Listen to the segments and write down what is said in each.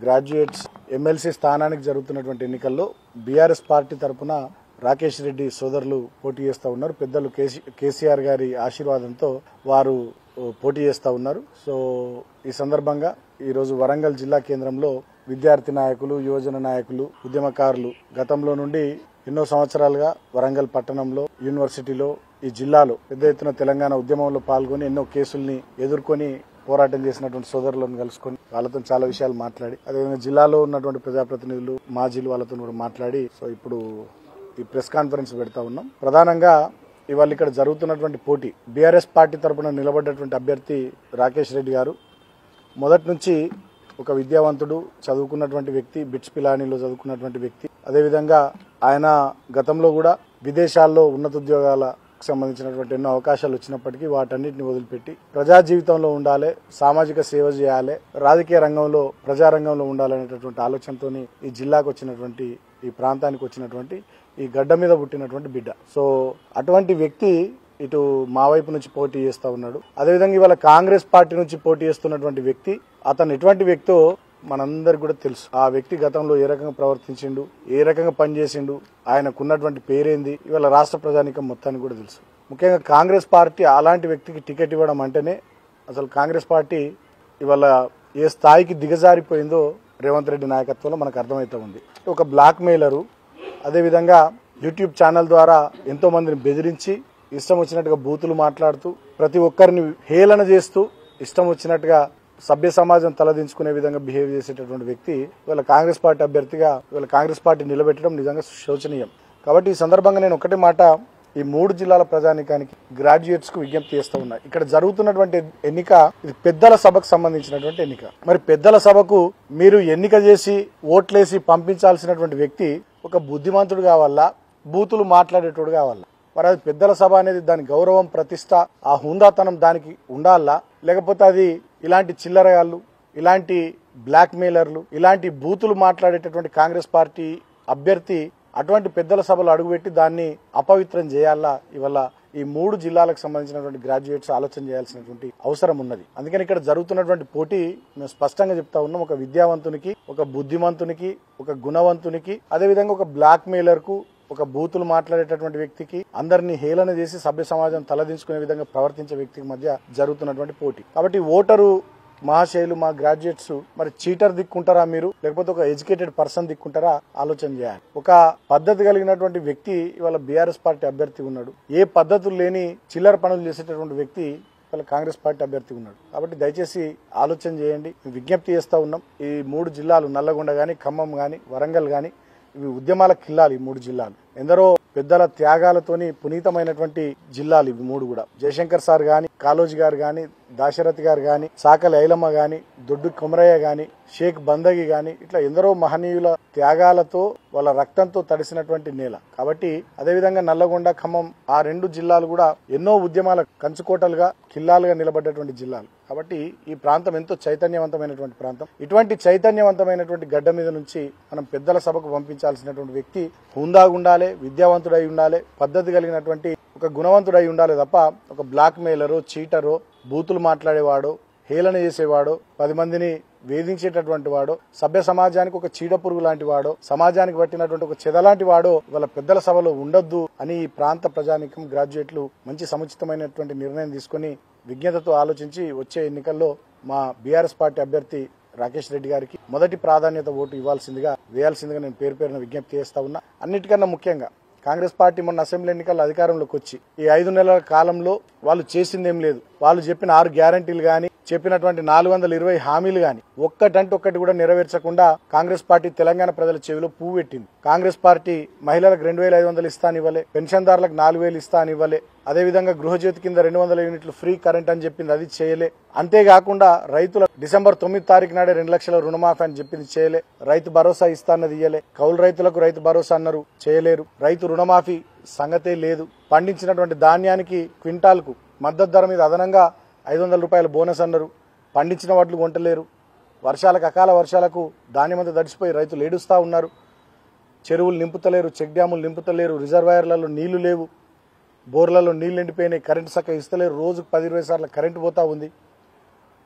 graduates MLC స్థానానికి జరుగుతున్నటువంటి ఎన్నికల్లో బీఆర్ఎస్ పార్టీ తరపున రాకేష్ రెడ్డి సోదరులు పోటీ చేస్తా ఉన్నారు పెద్దలు కేసీ- కేసీఆర్ గారి ఆశీర్వాదంతో వారు ఓ, పోటీ చేస్తా ఉన్నారు సో ఈ సందర్భంగా ఈ రోజు వరంగల్ జిల్లా కేంద్రంలో విద్యార్థి నాయకులు యువజన నాయకులు ఉద్యమకారులు గతంలో నుండి ఎన్నో సంవత్సరాలుగా వరంగల్ పట్టణంలో యూనివర్సిటీలో ఈ జిల్లాలో పెద్ద ఎత్తున తెలంగాణ ఉద్యమంలో పాల్గొని ఎన్నో కేసుల్ని ఎదుర్కొని పోరాటం చేసినటువంటి సోదరులను కలుసుకొని వాళ్ళతో చాలా విషయాలు మాట్లాడి అదేవిధంగా జిల్లాలో ఉన్నటువంటి ప్రజాప్రతినిధులు మాజీలు వాళ్ళతో కూడా మాట్లాడి సో ఇప్పుడు ఈ ప్రెస్ కాన్ఫరెన్స్ పెడతా ఉన్నాం ప్రధానంగా ఇవాళ ఇక్కడ జరుగుతున్నటువంటి పోటీ బీఆర్ఎస్ పార్టీ తరపున నిలబడ్డటువంటి అభ్యర్థి రాకేష్ రెడ్డి గారు మొదటి నుంచి ఒక విద్యావంతుడు చదువుకున్నటువంటి వ్యక్తి బిట్స్ పిలానీలో చదువుకున్నటువంటి వ్యక్తి అదేవిధంగా ఆయన గతంలో కూడా విదేశాల్లో ఉన్నత ఉద్యోగాలకు సంబంధించినటువంటి ఎన్నో అవకాశాలు వచ్చినప్పటికీ వాటన్నిటిని వదిలిపెట్టి ప్రజా జీవితంలో ఉండాలి సామాజిక సేవ చేయాలి రాజకీయ రంగంలో ప్రజారంగంలో ఉండాలనేటటువంటి ఆలోచనతోని ఈ జిల్లాకు వచ్చినటువంటి ఈ ప్రాంతానికి వచ్చినటువంటి ఈ గడ్డ మీద పుట్టినటువంటి బిడ్డ సో అటువంటి వ్యక్తి ఇటు మా వైపు నుంచి పోటీ చేస్తా ఉన్నాడు అదేవిధంగా ఇవాళ కాంగ్రెస్ పార్టీ నుంచి పోటీ చేస్తున్నటువంటి వ్యక్తి అతను ఎటువంటి వ్యక్తో మనందరికి కూడా తెలుసు ఆ వ్యక్తి గతంలో ఏ రకంగా ప్రవర్తించిండు ఏ రకంగా పనిచేసిండు ఆయనకున్నటువంటి పేరేంది ఇవాళ రాష్ట్ర ప్రజానికం మొత్తానికి కూడా తెలుసు ముఖ్యంగా కాంగ్రెస్ పార్టీ అలాంటి వ్యక్తికి టికెట్ ఇవ్వడం అంటేనే అసలు కాంగ్రెస్ పార్టీ ఇవాళ ఏ స్థాయికి దిగజారిపోయిందో రేవంత్ రెడ్డి నాయకత్వంలో మనకు అర్థమవుతా ఉంది ఒక బ్లాక్ మెయిలరు అదేవిధంగా యూట్యూబ్ ఛానల్ ద్వారా ఎంతో మందిని బెదిరించి ఇష్టం వచ్చినట్టుగా బూతులు మాట్లాడుతూ ప్రతి ఒక్కరిని హేళన చేస్తూ ఇష్టం వచ్చినట్టుగా సభ్య సమాజం తలదించుకునే విధంగా బిహేవ్ చేసేటటువంటి వ్యక్తి ఇవాళ కాంగ్రెస్ పార్టీ అభ్యర్థిగా ఇవాళ కాంగ్రెస్ పార్టీ నిలబెట్టడం నిజంగా శోచనీయం కాబట్టి ఈ సందర్భంగా నేను ఒకటే మాట ఈ మూడు జిల్లాల ప్రజానికానికి గ్రాడ్యుయేట్స్ కు విజ్ఞప్తి చేస్తూ ఉన్నా ఇక్కడ జరుగుతున్నటువంటి ఎన్నిక ఇది పెద్దల సభకు సంబంధించినటువంటి ఎన్నిక మరి పెద్దల సభకు మీరు ఎన్నిక చేసి ఓట్లేసి పంపించాల్సినటువంటి వ్యక్తి ఒక బుద్ధిమంతుడు కావాలా బూతులు మాట్లాడేటోడు కావాలా మరి అది పెద్దల సభ అనేది దాని గౌరవం ప్రతిష్ట ఆ హుందాతనం దానికి ఉండాలా లేకపోతే అది ఇలాంటి చిల్లరగాళ్ళు ఇలాంటి బ్లాక్ మెయిలర్లు ఇలాంటి బూతులు మాట్లాడేటటువంటి కాంగ్రెస్ పార్టీ అభ్యర్థి అటువంటి పెద్దల సభలు అడుగుపెట్టి దాన్ని అపవిత్రం చేయాలా ఇవాళ ఈ మూడు జిల్లాలకు సంబంధించినటువంటి గ్రాడ్యుయేట్స్ ఆలోచన చేయాల్సినటువంటి అవసరం ఉన్నది అందుకని ఇక్కడ జరుగుతున్నటువంటి పోటీ మేము స్పష్టంగా చెప్తా ఉన్నాం ఒక విద్యావంతునికి ఒక బుద్ధిమంతునికి ఒక గుణవంతునికి అదేవిధంగా ఒక బ్లాక్ మెయిలర్ కు ఒక బూతులు మాట్లాడేటటువంటి వ్యక్తికి అందరినీ హేళన చేసి సభ్య సమాజం తలదించుకునే విధంగా ప్రవర్తించే వ్యక్తికి మధ్య జరుగుతున్నటువంటి పోటీ కాబట్టి ఓటరు మహాశైలు మా గ్రాడ్యుయేట్స్ మరి చీటర్ దిక్కుంటారా మీరు లేకపోతే ఒక ఎడ్యుకేటెడ్ పర్సన్ దిక్కుంటారా ఆలోచన చేయాలి ఒక పద్ధతి కలిగినటువంటి వ్యక్తి ఇవాళ బీఆర్ఎస్ పార్టీ అభ్యర్థి ఉన్నాడు ఏ పద్ధతులు లేని చిల్లర పనులు చేసేటటువంటి వ్యక్తి ఇవాళ కాంగ్రెస్ పార్టీ అభ్యర్థి ఉన్నాడు కాబట్టి దయచేసి ఆలోచన చేయండి మేము విజ్ఞప్తి చేస్తా ఉన్నాం ఈ మూడు జిల్లాలు నల్లగొండ గాని ఖమ్మం గాని వరంగల్ గాని ఇవి ఉద్యమాల కిల్లాలు ఈ మూడు జిల్లాలు ఎందరో పెద్దల త్యాగాలతోని పునీతమైనటువంటి జిల్లాలు ఇవి మూడు కూడా జయశంకర్ సార్ గాని కాలోజీ గారు గాని దాశరథి గారు గాని సాకలి ఐలమ్మ గాని దొడ్డు కొమరయ్య గాని షేక్ బందగి గాని ఇట్లా ఎందరో మహనీయుల త్యాగాలతో వాళ్ళ రక్తంతో తడిసినటువంటి నేల కాబట్టి అదేవిధంగా నల్లగొండ ఖమ్మం ఆ రెండు జిల్లాలు కూడా ఎన్నో ఉద్యమాల కంచుకోటలుగా కిల్లాలుగా నిలబడ్డటువంటి జిల్లాలు కాబట్టి ఈ ప్రాంతం ఎంతో చైతన్యవంతమైనటువంటి ప్రాంతం ఇటువంటి చైతన్యవంతమైనటువంటి గడ్డ మీద నుంచి మనం పెద్దల సభకు పంపించాల్సినటువంటి వ్యక్తి హుందాగా ఉండాలి విద్యావంతుడై ఉండాలి పద్ధతి కలిగినటువంటి ఒక గుణవంతుడై ఉండాలి తప్ప ఒక బ్లాక్ మెయిలరో చీటరో బూతులు మాట్లాడేవాడో హేళన చేసేవాడో పది మందిని వేధించేటటువంటి వాడో సభ్య సమాజానికి ఒక చీడ పురుగు లాంటి వాడో సమాజానికి పట్టినటువంటి ఒక చెదలాంటి వాడో వాళ్ళ పెద్దల సభలో ఉండొద్దు అని ఈ ప్రాంత ప్రజానికం గ్రాడ్యుయేట్లు మంచి సముచితమైనటువంటి నిర్ణయం తీసుకుని విజ్ఞతతో ఆలోచించి వచ్చే ఎన్నికల్లో మా బీఆర్ఎస్ పార్టీ అభ్యర్థి రాకేష్ రెడ్డి గారికి మొదటి ప్రాధాన్యత ఓటు ఇవ్వాల్సిందిగా వేయాల్సిందిగా నేను పేరు పేరున విజ్ఞప్తి చేస్తా ఉన్నా అన్నిటికన్నా ముఖ్యంగా కాంగ్రెస్ పార్టీ మొన్న అసెంబ్లీ ఎన్నికల్లో అధికారంలోకి వచ్చి ఈ ఐదు నెలల కాలంలో వాళ్ళు చేసిందేం లేదు వాళ్ళు చెప్పిన ఆరు గ్యారంటీలు గాని చెప్పినటువంటి నాలుగు వందల ఇరవై హామీలు గాని ఒక్కటంటే ఒక్కటి కూడా నెరవేర్చకుండా కాంగ్రెస్ పార్టీ తెలంగాణ ప్రజల చెవిలో పువ్వు పెట్టింది కాంగ్రెస్ పార్టీ మహిళలకు రెండు వేల ఐదు వందలు ఇస్తా అని ఇవ్వలే పెన్షన్దారులకు నాలుగు వేలు ఇస్తా అని ఇవ్వలే అదేవిధంగా గృహజ్యోతి కింద రెండు వందల యూనిట్లు ఫ్రీ కరెంట్ అని చెప్పింది అది చేయలే అంతేకాకుండా రైతుల డిసెంబర్ తొమ్మిది తారీఖు నాడే రెండు లక్షల రుణమాఫీ అని చెప్పింది చేయలే రైతు భరోసా ఇస్తా అన్నది ఇయ్యలే కౌలు రైతులకు రైతు భరోసా అన్నారు చేయలేరు రైతు రుణమాఫీ సంగతే లేదు పండించినటువంటి ధాన్యానికి క్వింటాల్కు మద్దతు ధర మీద అదనంగా ఐదు వందల రూపాయల బోనస్ అన్నారు పండించిన వడ్లు కొంటలేరు వర్షాలకు అకాల వర్షాలకు ధాన్యమంతా తడిసిపోయి రైతులు ఏడుస్తా ఉన్నారు చెరువులు నింపుతలేరు చెక్ డ్యాములు నింపుతలేరు రిజర్వాయర్లలో నీళ్లు లేవు బోర్లలో నీళ్లు ఎండిపోయినాయి కరెంటు చక్క ఇస్తలేరు రోజుకు పది ఇరవై సార్లు కరెంటు పోతా ఉంది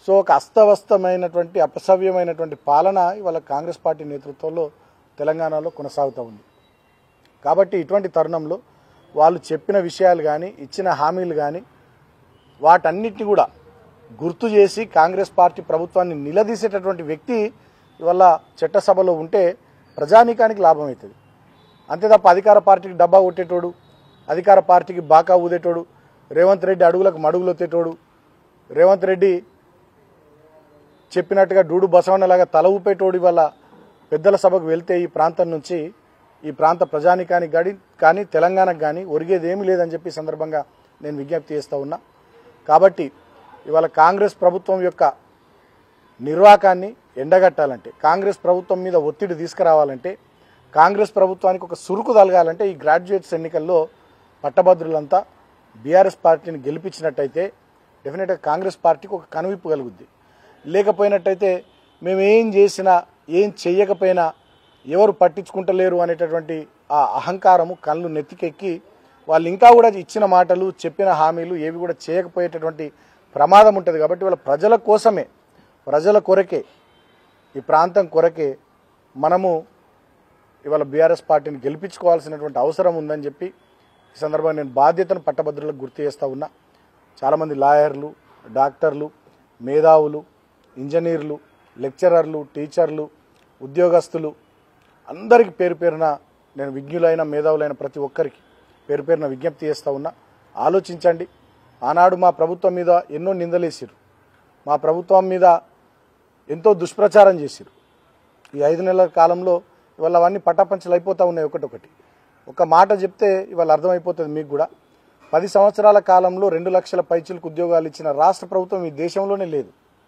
సో ఒక అస్తవస్తమైనటువంటి అపసవ్యమైనటువంటి పాలన ఇవాళ కాంగ్రెస్ పార్టీ నేతృత్వంలో తెలంగాణలో కొనసాగుతూ ఉంది కాబట్టి ఇటువంటి తరుణంలో వాళ్ళు చెప్పిన విషయాలు కానీ ఇచ్చిన హామీలు కానీ వాటన్నిటిని కూడా గుర్తు చేసి కాంగ్రెస్ పార్టీ ప్రభుత్వాన్ని నిలదీసేటటువంటి వ్యక్తి ఇవాళ చట్టసభలో ఉంటే ప్రజానీకానికి లాభం అవుతుంది అంతే తప్ప అధికార పార్టీకి డబ్బా కొట్టేటోడు అధికార పార్టీకి బాకా ఊదేటోడు రేవంత్ రెడ్డి అడుగులకు మడుగులు వచ్చేటోడు రేవంత్ రెడ్డి చెప్పినట్టుగా డూడు బసవన్నలాగా తల ఊపేటోడి వల్ల పెద్దల సభకు వెళ్తే ఈ ప్రాంతం నుంచి ఈ ప్రాంత ప్రజానికానికి గాని కానీ తెలంగాణకు కానీ ఒరిగేది ఏమీ లేదని చెప్పి ఈ సందర్భంగా నేను విజ్ఞప్తి చేస్తూ ఉన్నా కాబట్టి ఇవాళ కాంగ్రెస్ ప్రభుత్వం యొక్క నిర్వాకాన్ని ఎండగట్టాలంటే కాంగ్రెస్ ప్రభుత్వం మీద ఒత్తిడి తీసుకురావాలంటే కాంగ్రెస్ ప్రభుత్వానికి ఒక సురుకు తలగాలంటే ఈ గ్రాడ్యుయేట్స్ ఎన్నికల్లో పట్టభద్రులంతా బీఆర్ఎస్ పార్టీని గెలిపించినట్టయితే డెఫినెట్గా కాంగ్రెస్ పార్టీకి ఒక కనువిప్పు కలుగుద్ది లేకపోయినట్టయితే మేము ఏం చేసినా ఏం చెయ్యకపోయినా ఎవరు పట్టించుకుంటలేరు అనేటటువంటి ఆ అహంకారము కళ్ళు నెత్తికెక్కి వాళ్ళు ఇంకా కూడా ఇచ్చిన మాటలు చెప్పిన హామీలు ఏవి కూడా చేయకపోయేటటువంటి ప్రమాదం ఉంటుంది కాబట్టి వాళ్ళ ప్రజల కోసమే ప్రజల కొరకే ఈ ప్రాంతం కొరకే మనము ఇవాళ బీఆర్ఎస్ పార్టీని గెలిపించుకోవాల్సినటువంటి అవసరం ఉందని చెప్పి ఈ సందర్భంగా నేను బాధ్యతను పట్టభద్రులకు గుర్తు చేస్తూ ఉన్నా చాలామంది లాయర్లు డాక్టర్లు మేధావులు ఇంజనీర్లు లెక్చరర్లు టీచర్లు ఉద్యోగస్తులు అందరికి పేరు పేరున నేను విజ్ఞులైన మేధావులైన ప్రతి ఒక్కరికి పేరు పేరున విజ్ఞప్తి చేస్తూ ఉన్నా ఆలోచించండి ఆనాడు మా ప్రభుత్వం మీద ఎన్నో నిందలేసారు మా ప్రభుత్వం మీద ఎంతో దుష్ప్రచారం చేశారు ఈ ఐదు నెలల కాలంలో ఇవాళ అవన్నీ పటాపంచలు అయిపోతూ ఉన్నాయి ఒకటొకటి ఒక మాట చెప్తే ఇవాళ అర్థమైపోతుంది మీకు కూడా పది సంవత్సరాల కాలంలో రెండు లక్షల పైచీలకు ఉద్యోగాలు ఇచ్చిన రాష్ట్ర ప్రభుత్వం ఈ దేశంలోనే లేదు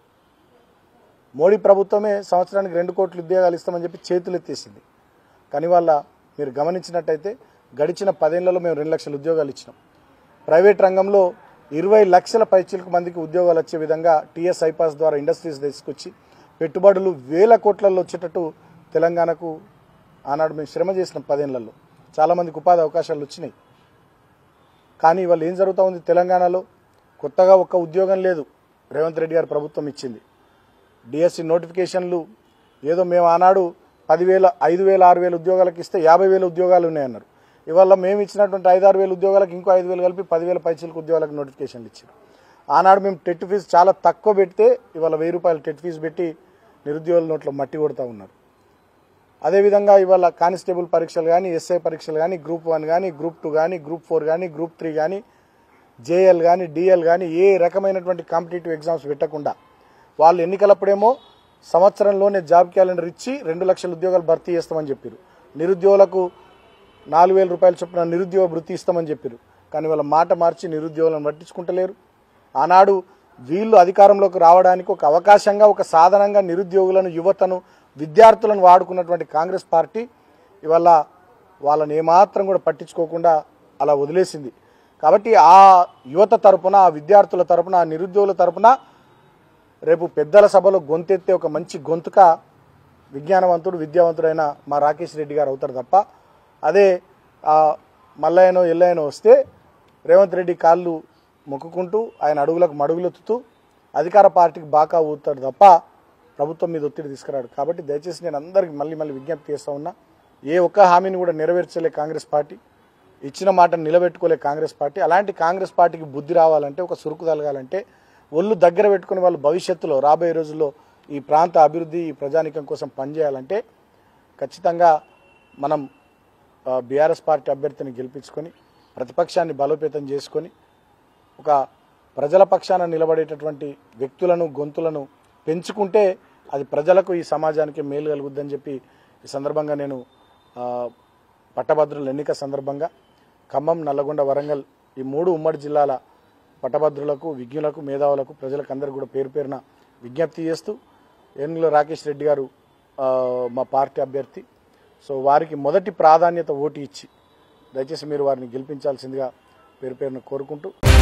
మోడీ ప్రభుత్వమే సంవత్సరానికి రెండు కోట్ల ఉద్యోగాలు ఇస్తామని చెప్పి చేతులు ఎత్తేసింది కానీ వాళ్ళ మీరు గమనించినట్టయితే గడిచిన పదేళ్లలో మేము రెండు లక్షల ఉద్యోగాలు ఇచ్చినాం ప్రైవేట్ రంగంలో ఇరవై లక్షల పైచీలకు మందికి ఉద్యోగాలు వచ్చే విధంగా టీఎస్ ఐపాస్ ద్వారా ఇండస్ట్రీస్ తీసుకొచ్చి పెట్టుబడులు వేల కోట్లలో వచ్చేటట్టు తెలంగాణకు ఆనాడు మేము శ్రమ చేసినాం పదేళ్లలో చాలామందికి ఉపాధి అవకాశాలు వచ్చినాయి కానీ ఇవాళ ఏం జరుగుతూ ఉంది తెలంగాణలో కొత్తగా ఒక్క ఉద్యోగం లేదు రేవంత్ రెడ్డి గారి ప్రభుత్వం ఇచ్చింది డిఎస్సి నోటిఫికేషన్లు ఏదో మేము ఆనాడు పదివేల ఐదు వేల ఆరు వేల ఉద్యోగాలకు ఇస్తే యాభై వేల ఉద్యోగాలు ఉన్నాయన్నారు ఇవాళ మేము ఇచ్చినటువంటి ఐదు ఆరు వేల ఉద్యోగాలకు ఇంకో ఐదు వేలు కలిపి పదివేల పైచీలకు ఉద్యోగాలకు నోటిఫికేషన్లు ఇచ్చారు ఆనాడు మేము టెట్ ఫీజు చాలా తక్కువ పెడితే ఇవాళ వెయ్యి రూపాయలు టెట్ ఫీజు పెట్టి నిరుద్యోగుల నోట్లో మట్టి కొడతా ఉన్నారు అదేవిధంగా ఇవాళ కానిస్టేబుల్ పరీక్షలు కానీ ఎస్ఐ పరీక్షలు కానీ గ్రూప్ వన్ కానీ గ్రూప్ టూ కానీ గ్రూప్ ఫోర్ కానీ గ్రూప్ త్రీ కానీ జేఎల్ కానీ డిఎల్ కానీ ఏ రకమైనటువంటి కాంపిటేటివ్ ఎగ్జామ్స్ పెట్టకుండా వాళ్ళు ఎన్నికలప్పుడేమో సంవత్సరంలోనే జాబ్ క్యాలెండర్ ఇచ్చి రెండు లక్షల ఉద్యోగాలు భర్తీ చేస్తామని చెప్పారు నిరుద్యోగులకు నాలుగు వేల రూపాయల చొప్పున నిరుద్యోగ వృత్తి ఇస్తామని చెప్పారు కానీ వాళ్ళ మాట మార్చి నిరుద్యోగులను పట్టించుకుంటలేరు ఆనాడు వీళ్ళు అధికారంలోకి రావడానికి ఒక అవకాశంగా ఒక సాధనంగా నిరుద్యోగులను యువతను విద్యార్థులను వాడుకున్నటువంటి కాంగ్రెస్ పార్టీ ఇవాళ వాళ్ళని ఏమాత్రం కూడా పట్టించుకోకుండా అలా వదిలేసింది కాబట్టి ఆ యువత తరపున ఆ విద్యార్థుల తరపున ఆ నిరుద్యోగుల తరపున రేపు పెద్దల సభలో గొంతెత్తే ఒక మంచి గొంతుక విజ్ఞానవంతుడు విద్యావంతుడైన మా రాకేష్ రెడ్డి గారు అవుతారు తప్ప అదే ఆ మల్లయ్యనో ఎల్లయ్యనో వస్తే రేవంత్ రెడ్డి కాళ్ళు మొక్కుకుంటూ ఆయన అడుగులకు మడుగులెత్తుతూ అధికార పార్టీకి బాకా ఊతాడు తప్ప ప్రభుత్వం మీద ఒత్తిడి తీసుకురాడు కాబట్టి దయచేసి నేను అందరికి మళ్ళీ మళ్ళీ విజ్ఞప్తి చేస్తా ఉన్నా ఏ ఒక్క హామీని కూడా నెరవేర్చలే కాంగ్రెస్ పార్టీ ఇచ్చిన మాటను నిలబెట్టుకోలే కాంగ్రెస్ పార్టీ అలాంటి కాంగ్రెస్ పార్టీకి బుద్ధి రావాలంటే ఒక సురుకు తలగాలంటే ఒళ్ళు దగ్గర పెట్టుకుని వాళ్ళు భవిష్యత్తులో రాబోయే రోజుల్లో ఈ ప్రాంత అభివృద్ధి ఈ ప్రజానికం కోసం పనిచేయాలంటే ఖచ్చితంగా మనం బీఆర్ఎస్ పార్టీ అభ్యర్థిని గెలిపించుకొని ప్రతిపక్షాన్ని బలోపేతం చేసుకొని ఒక ప్రజల పక్షాన నిలబడేటటువంటి వ్యక్తులను గొంతులను పెంచుకుంటే అది ప్రజలకు ఈ సమాజానికి మేలు కలుగుద్దని చెప్పి ఈ సందర్భంగా నేను ఆ, పట్టభద్రుల ఎన్నిక సందర్భంగా ఖమ్మం నల్లగొండ వరంగల్ ఈ మూడు ఉమ్మడి జిల్లాల పట్టభద్రులకు విజ్ఞులకు మేధావులకు ప్రజలకు అందరికీ కూడా పేరు పేరున విజ్ఞప్తి చేస్తూ ఏనుగుల రాకేష్ రెడ్డి గారు ఆ, మా పార్టీ అభ్యర్థి సో వారికి మొదటి ప్రాధాన్యత ఓటు ఇచ్చి దయచేసి మీరు వారిని గెలిపించాల్సిందిగా పేరు పేరున కోరుకుంటూ